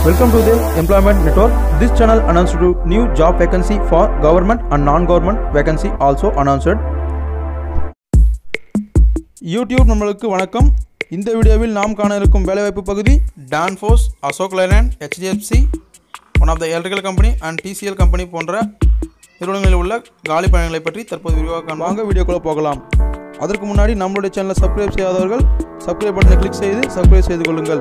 Welcome to the Employment Network. This channel announced to new job vacancy for government and non-government vacancy also announced. YouTube நம்மளுக்கு வணக்கம் இந்த வீடியோவில் நாம் காண இருக்கும் வேலைவாய்ப்பு பகுதி Danfoss Ashok Leyland HDFC one of the electrical company and TCL company போன்ற நிறுவனங்களில் உள்ள காலி பணிகளை பற்றி தற்போது விரிவாக வாங்க வீடியோக்குள்ளே போகலாம் அதற்கு முன்னாடி நம்மளுடைய சேனலை சப்ஸ்கிரைப் செய்யாதவர்கள் சப்ஸ்கிரைப் பட்டனை கிளிக் செய்து சப்ஸ்கிரைப் செய்து கொள்ளுங்கள்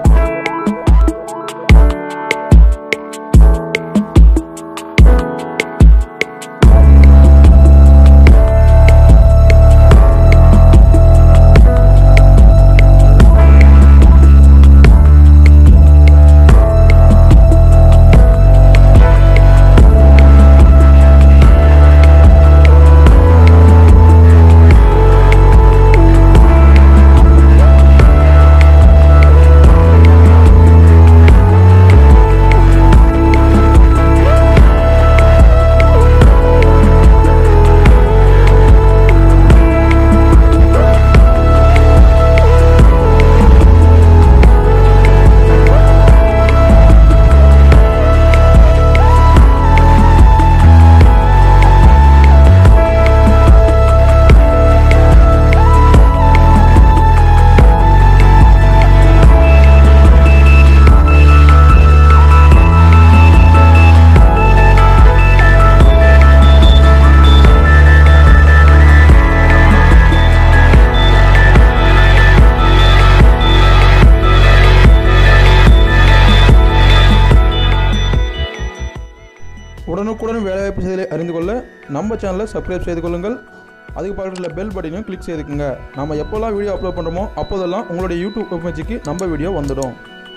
உடனுக்குடன் வேலைவாய்ப்பு செய்திகளை அறிந்து கொள்ள நம்ம சேனலை சப்ஸ்கிரைப் செய்து கொள்ளுங்கள் அதுக்கு பக்கத்தில் பெல் பட்டனையும் கிளிக் செய்துக்குங்க நம்ம எப்போல்லாம் வீடியோ அப்லோட் பண்ணுறோமோ அப்போதெல்லாம் உங்களுடைய யூடியூப் வெப்மேஜுக்கு நம்ம வீடியோ வந்துடும்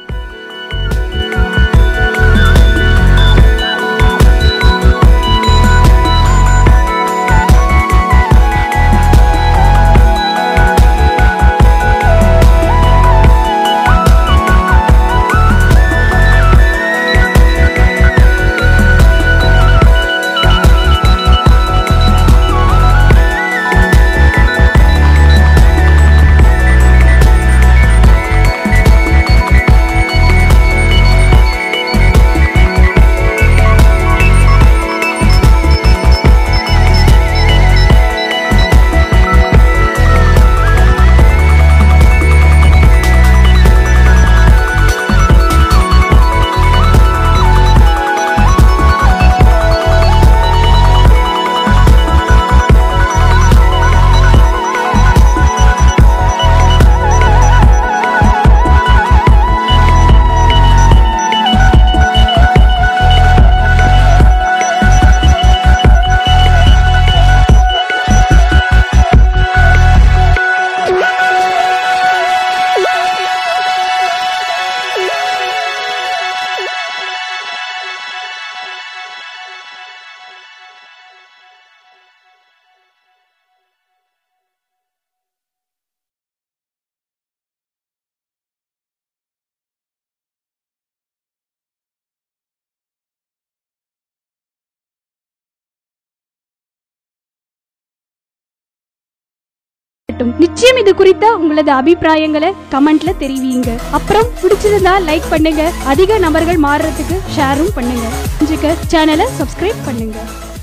இருக்கட்டும். நிச்சயம் இது குறித்த உங்களது அபிப்பிராயங்களை கமெண்ட்ல தெரிவிங்க அப்புறம் பிடிச்சிருந்தா லைக் பண்ணுங்க அதிக நபர்கள் மாறுறதுக்கு ஷேரும் பண்ணுங்க சேனலை சப்ஸ்கிரைப் பண்ணுங்க